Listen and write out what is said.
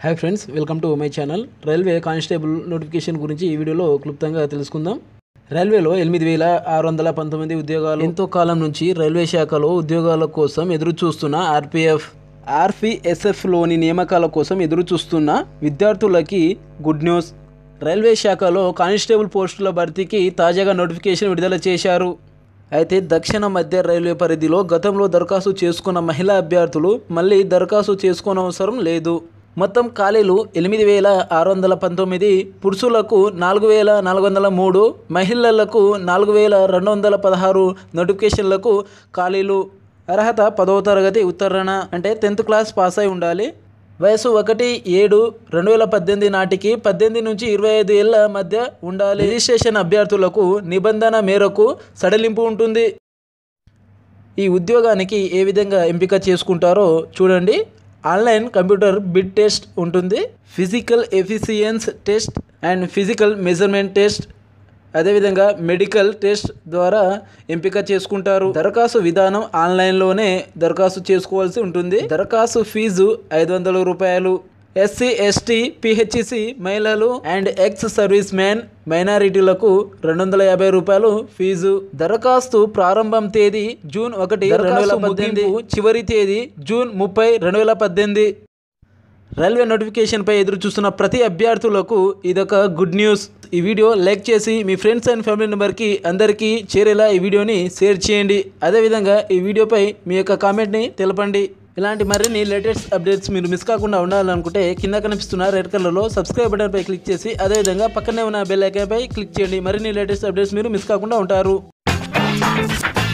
hi friends welcome to my channel railway constable notification గురించి ఈ వీడియోలో క్లుప్తంగా తెలుసుకుందాం రైల్వేలో ఎనిమిది వేల ఆరు వందల పంతొమ్మిది ఉద్యోగాలు ఎంతో కాలం నుంచి రైల్వే శాఖలో ఉద్యోగాల కోసం ఎదురు చూస్తున్న ఆర్పిఎఫ్ ఆర్పిఎస్ఎఫ్లోని నియామకాల కోసం ఎదురు చూస్తున్న విద్యార్థులకి గుడ్ న్యూస్ రైల్వే శాఖలో కానిస్టేబుల్ పోస్టుల భర్తీకి తాజాగా నోటిఫికేషన్ విడుదల చేశారు అయితే దక్షిణ మధ్య రైల్వే పరిధిలో గతంలో దరఖాస్తు చేసుకున్న మహిళా అభ్యర్థులు మళ్ళీ దరఖాస్తు చేసుకోనవసరం లేదు మొత్తం ఖాళీలు ఎనిమిది వేల ఆరు వందల పంతొమ్మిది పురుషులకు నాలుగు వేల నాలుగు వందల మూడు మహిళలకు నాలుగు వేల రెండు వందల పదహారు నోటిఫికేషన్లకు ఖాళీలు అర్హత పదవ తరగతి ఉత్తరణ అంటే టెన్త్ క్లాస్ పాస్ అయి ఉండాలి వయసు ఒకటి ఏడు రెండు వేల పద్దెనిమిది నాటికి పద్దెనిమిది నుంచి ఇరవై ఐదు ఏళ్ల మధ్య ఉండాలి రిజిస్ట్రేషన్ అభ్యర్థులకు నిబంధన మేరకు సడలింపు ఉంటుంది ఈ ఉద్యోగానికి ఏ విధంగా ఎంపిక చేసుకుంటారో చూడండి ఆన్లైన్ కంప్యూటర్ బిడ్ టెస్ట్ ఉంటుంది physical efficiency test and physical measurement test అదేవిధంగా మెడికల్ టెస్ట్ ద్వారా ఎంపిక చేసుకుంటారు దరఖాస్తు విధానం ఆన్లైన్లోనే దరఖాస్తు చేసుకోవాల్సి ఉంటుంది దరఖాస్తు ఫీజు ఐదు వందల రూపాయలు ఎస్సీ ఎస్టీ పిహెచ్సి మహిళలు అండ్ ఎక్స్ సర్వీస్ మ్యాన్ మైనారిటీలకు రెండు వందల యాభై రూపాయలు ఫీజు దరఖాస్తు ప్రారంభం తేదీ జూన్ ఒకటి రెండు వేల పద్దెనిమిది చివరి తేదీ జూన్ ముప్పై రెండు వేల పద్దెనిమిది రైల్వే నోటిఫికేషన్పై ఎదురు చూస్తున్న ప్రతి అభ్యర్థులకు ఇదొక గుడ్ న్యూస్ ఈ వీడియో లైక్ చేసి మీ ఫ్రెండ్స్ అండ్ ఫ్యామిలీ మెంబర్కి అందరికీ చేరేలా ఈ వీడియోని షేర్ చేయండి అదేవిధంగా ఈ వీడియోపై మీ యొక్క కామెంట్ని తెలపండి ఇలాంటి మరిన్ని లేటెస్ట్ అప్డేట్స్ మీరు మిస్ కాకుండా ఉండాలనుకుంటే కింద కనిపిస్తున్న రెడ్ కలర్లో సబ్స్క్రైబ్ బటన్పై క్లిక్ చేసి అదేవిధంగా పక్కనే ఉన్న బెల్ ఐకాన్పై క్లిక్ చేయండి మరిన్ని లేటెస్ట్ అప్డేట్స్ మీరు మిస్ కాకుండా ఉంటారు